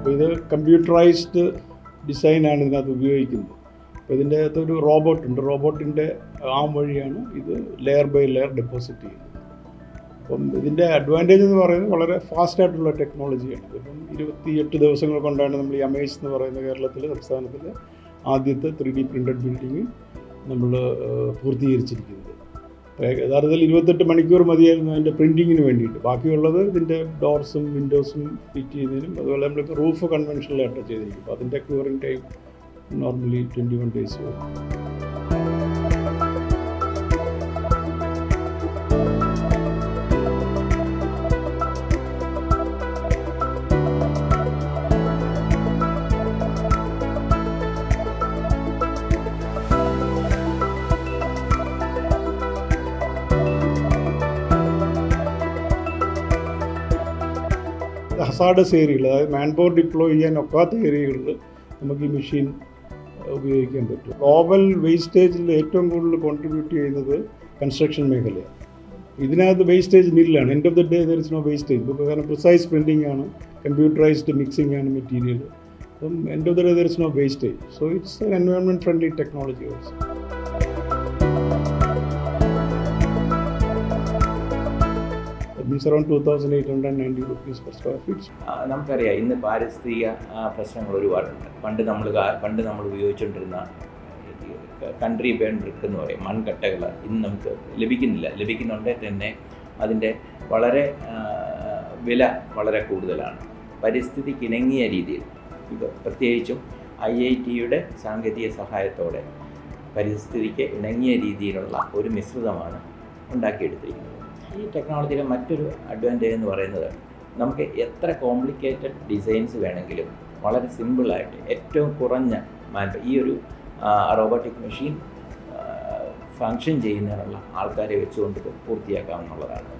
അപ്പോൾ ഇത് കമ്പ്യൂട്ടറൈസ്ഡ് ഡിസൈനാണ് ഇതിനകത്ത് ഉപയോഗിക്കുന്നത് അപ്പോൾ ഇതിൻ്റെ അകത്ത് ഒരു റോബോട്ട് ഉണ്ട് റോബോട്ടിൻ്റെ ആം വഴിയാണ് ഇത് ലെയർ ബൈ ലെയർ ഡെപ്പോസിറ്റ് ചെയ്യുന്നത് അപ്പം ഇതിൻ്റെ അഡ്വാൻറ്റേജ് എന്ന് പറയുന്നത് വളരെ ഫാസ്റ്റ് ആയിട്ടുള്ള ടെക്നോളജിയാണ് ഇപ്പം ഇരുപത്തിയെട്ട് ദിവസങ്ങൾ കൊണ്ടാണ് നമ്മൾ ഈ അമേസ് എന്ന് പറയുന്ന കേരളത്തിലെ സംസ്ഥാനത്തിലെ ആദ്യത്തെ ത്രീ ഡി പ്രിൻറ്റഡ് ബിൽഡിങ് നമ്മൾ പൂർത്തീകരിച്ചിരിക്കുന്നത് അപ്പോൾ യഥാർത്ഥത്തിൽ ഇരുപത്തെട്ട് മണിക്കൂർ മതിയായിരുന്നു അതിൻ്റെ പ്രിൻറ്റിങ്ങിന് വേണ്ടിയിട്ട് ബാക്കിയുള്ളത് ഇതിൻ്റെ ഡോർസും വിൻഡോസും ഫിറ്റ് ചെയ്യുന്നതിനും അതുപോലെ നമ്മളിപ്പോൾ റൂഫ് കൺവെൻഷനിലായിട്ട് ചെയ്തിരിക്കും അപ്പോൾ അതിൻ്റെ curing time normally twenty one days വരും ഹസാഡസ് ഏരിയകൾ അതായത് മാൻ പവർ ഡിപ്ലോയ് ചെയ്യാൻ ഒക്കാത്ത ഏരിയകളിൽ നമുക്ക് ഈ മെഷീൻ ഉപയോഗിക്കാൻ പറ്റും ഗ്ലോബൽ വേസ്റ്റേജിൽ ഏറ്റവും കൂടുതൽ കോൺട്രിബ്യൂട്ട് ചെയ്യുന്നത് കൺസ്ട്രക്ഷൻ മേഖലയാണ് ഇതിനകത്ത് വേസ്റ്റേജ് നില്ലാണ് end of the day there is no wastage ഇപ്പോൾ കാരണം പ്രിസൈസ് പ്രിൻറ്റിംഗ് ആണ് കമ്പ്യൂട്ടറൈസ്ഡ് മിക്സിംഗ് ആണ് മെറ്റീരിയൽ അപ്പം end of the day there is no wastage so it's environment friendly technology also means around two thousand eight hundred ninety rupees per square feet ആ, നമുക്കറിയാം ഇന്ന് പാരിസ്ഥിതിക ആ, പ്രശ്നങ്ങൾ ഒരുപാടുണ്ട് പണ്ട് നമ്മൾ കാ- പണ്ട് നമ്മൾ ഉപയോഗിച്ചുകൊണ്ടിരുന്ന കൺട്രി ബേൺ ബ്രിക്ക് എന്ന് പറയും മൺകട്ടകൾ ഇന്ന് നമുക്ക് ലഭിക്കുന്നില്ല ലഭിക്കുന്നുണ്ടെങ്കിൽ തന്നെ അതിൻ്റെ വളരെ ആ, വില വളരെ കൂടുതലാണ് പരിസ്ഥിതിക്ക് ഇണങ്ങിയ രീതിയിൽ ഇത് പ്രത്യേകിച്ചും ഐ ഐ ടിയുടെ സാങ്കേതിക സഹായത്തോടെ പരിസ്ഥിതിക്ക് ഇണങ്ങിയ രീതിയിലുള്ള ഒരു മിശ്രിതമാണ് ഉണ്ടാക്കിയെടുത്തിരിക്കുന്നത് ഈ ടെക്നോളജിയുടെ മറ്റൊരു അഡ്വാൻറ്റേജ് എന്ന് പറയുന്നത് നമുക്ക് എത്ര കോംപ്ലിക്കേറ്റഡ് ഡിസൈൻസ് വേണമെങ്കിലും വളരെ സിമ്പിളായിട്ട് ഏറ്റവും കുറഞ്ഞ മാൻ ഈ ഒരു റോബോട്ടിക് മെഷീൻ ഫങ്ഷൻ ചെയ്യുന്നതിനുള്ള ആൾക്കാരെ വെച്ചുകൊണ്ട് ഇത് പൂർത്തിയാക്കാവുന്നതാണ്